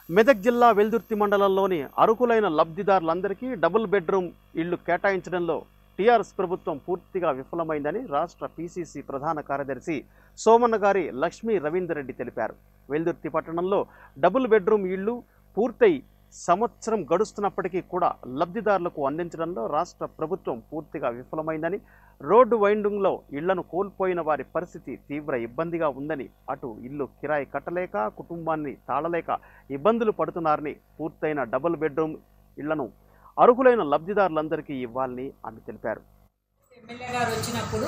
మెదక్ జిల్లా వెల్దుర్తి మండలంలోని అర్హులైన లబ్ధిదారులందరికీ డబుల్ బెడ్రూమ్ ఇళ్లు కేటాయించడంలో టీఆర్ఎస్ ప్రభుత్వం పూర్తిగా విఫలమైందని రాష్ట్ర పీసీసీ ప్రధాన కార్యదర్శి సోమన్న గారి లక్ష్మీ రవీందర్ రెడ్డి తెలిపారు వెల్దుర్తి పట్టణంలో డబుల్ బెడ్రూమ్ ఇళ్లు పూర్తయి సంవత్సరం గడుస్తున్నప్పటికీ కూడా లబ్ధిదారులకు అందించడంలో రాష్ట్ర ప్రభుత్వం పూర్తిగా విఫలమైందని రోడ్డు వైండింగ్లో ఇళ్లను కోల్పోయిన వారి పరిస్థితి తీవ్ర ఇబ్బందిగా ఉందని అటు ఇల్లు కిరాయి కట్టలేక కుటుంబాన్ని తాళలేక ఇబ్బందులు పడుతున్నారని పూర్తయిన డబుల్ బెడ్రూమ్ ఇళ్లను అర్హులైన లబ్ధిదారులందరికీ ఇవ్వాలని ఆమె తెలిపారు ఎమ్మెల్యే గారు వచ్చినప్పుడు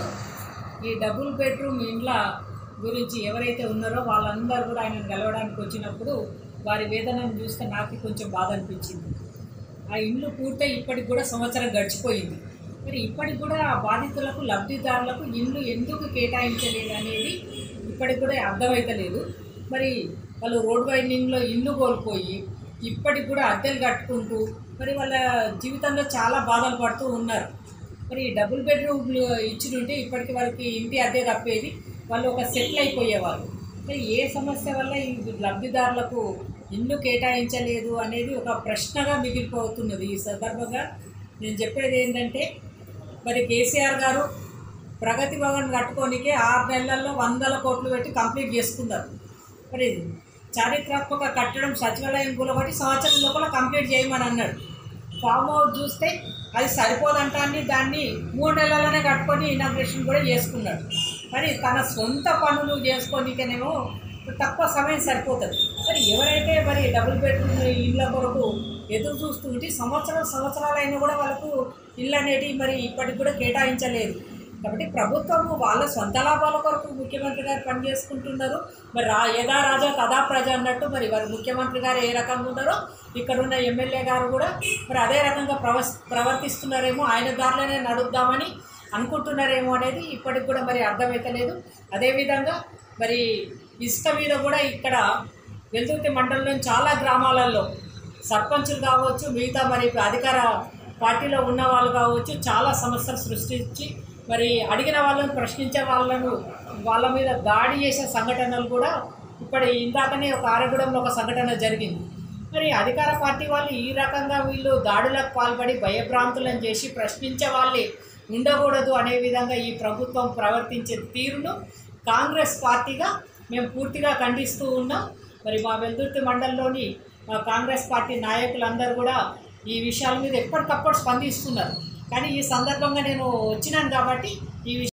ఈ డబుల్ బెడ్రూమ్ ఇండ్ల గురించి ఎవరైతే ఉన్నారో వాళ్ళందరూ కూడా ఆయనను కలవడానికి వచ్చినప్పుడు వారి వేదనను చూస్తే నాకు కొంచెం బాధ అనిపించింది ఆ ఇండ్లు పూర్తయి ఇప్పటికి కూడా సంవత్సరం గడిచిపోయింది మరి ఇప్పటికి కూడా ఆ బాధితులకు లబ్ధిదారులకు ఇండ్లు ఎందుకు కేటాయించలేదు అనేది ఇప్పటికి కూడా అర్థమైతలేదు మరి వాళ్ళు రోడ్ వైండింగ్లో ఇల్లు కోల్పోయి ఇప్పటికి కూడా అద్దెలు కట్టుకుంటూ మరి వాళ్ళ జీవితంలో చాలా బాధలు పడుతూ ఉన్నారు మరి డబుల్ బెడ్రూమ్లు ఇచ్చినుంటే ఇప్పటికి వాళ్ళకి ఇంటి అద్దె తప్పేది వాళ్ళు ఒక సెటిల్ అయిపోయేవారు మరి ఏ సమస్య వల్ల ఈ లబ్ధిదారులకు ఇల్లు కేటాయించలేదు అనేది ఒక ప్రశ్నగా మిగిలిపోతున్నది ఈ సందర్భంగా నేను చెప్పేది ఏంటంటే మరి కేసీఆర్ గారు ప్రగతి భవన్ కట్టుకోనికే ఆరు నెలల్లో వందల కోట్లు పెట్టి కంప్లీట్ చేసుకున్నారు మరి చారిత్రాత్మక కట్టడం సచివాలయం కూలబట్టి సంవత్సరం లోపల కంప్లీట్ చేయమని అన్నాడు ఫామ్ హౌస్ చూస్తే అది సరిపోదంటాన్ని దాన్ని మూడు నెలలనే కట్టుకొని ఇనాగ్రేషన్ కూడా చేసుకున్నాడు మరి తన సొంత పనులు చేసుకోనికనేమో తక్కువ సమయం సరిపోతుంది మరి ఎవరైతే మరి డబుల్ బెడ్రూమ్ ఇళ్ళ కొరకు ఎదురు చూస్తుంటే సంవత్సరం సంవత్సరాలైనా కూడా వాళ్ళకు ఇల్లు అనేటివి మరి ఇప్పటికి కూడా కేటాయించలేదు కాబట్టి ప్రభుత్వము వాళ్ళ సొంత లాభాల కొరకు ముఖ్యమంత్రి గారు పనిచేసుకుంటున్నారు మరి రా యథా రాజా తదా ప్రజ అన్నట్టు మరి వారి ముఖ్యమంత్రి గారు ఏ రకంగా ఉన్నారో ఇక్కడ ఉన్న ఎమ్మెల్యే గారు కూడా మరి అదే రకంగా ప్రవస్ ప్రవర్తిస్తున్నారేమో ఆయన దారిలోనే నడుద్దామని అనుకుంటున్నారేమో అనేది ఇప్పటికి కూడా మరి అర్థమైతలేదు అదేవిధంగా మరి ఇసుక మీద కూడా ఇక్కడ వెల్దుర్తి మండలంలో చాలా గ్రామాలలో సర్పంచులు కావచ్చు మిగతా మరి అధికార పార్టీలో ఉన్న వాళ్ళు కావచ్చు చాలా సమస్యలు సృష్టించి మరి అడిగిన వాళ్ళని ప్రశ్నించే వాళ్ళను వాళ్ళ మీద దాడి చేసే సంఘటనలు కూడా ఇప్పుడు ఇందాకనే ఒక ఆరగూడెంలో ఒక సంఘటన జరిగింది మరి అధికార పార్టీ వాళ్ళు ఈ రకంగా వీళ్ళు దాడులకు పాల్పడి భయభ్రాంతులను చేసి ప్రశ్నించే వాళ్ళే ఉండకూడదు అనే విధంగా ఈ ప్రభుత్వం ప్రవర్తించే తీరును కాంగ్రెస్ పార్టీగా మేము పూర్తిగా ఖండిస్తూ ఉన్నాం మరి మా వెల్దుర్తి మండలంలోని మా కాంగ్రెస్ పార్టీ నాయకులందరూ కూడా ఈ విషయాల మీద ఎప్పటికప్పుడు స్పందిస్తున్నారు కానీ ఈ సందర్భంగా నేను వచ్చినాను కాబట్టి ఈ విషయం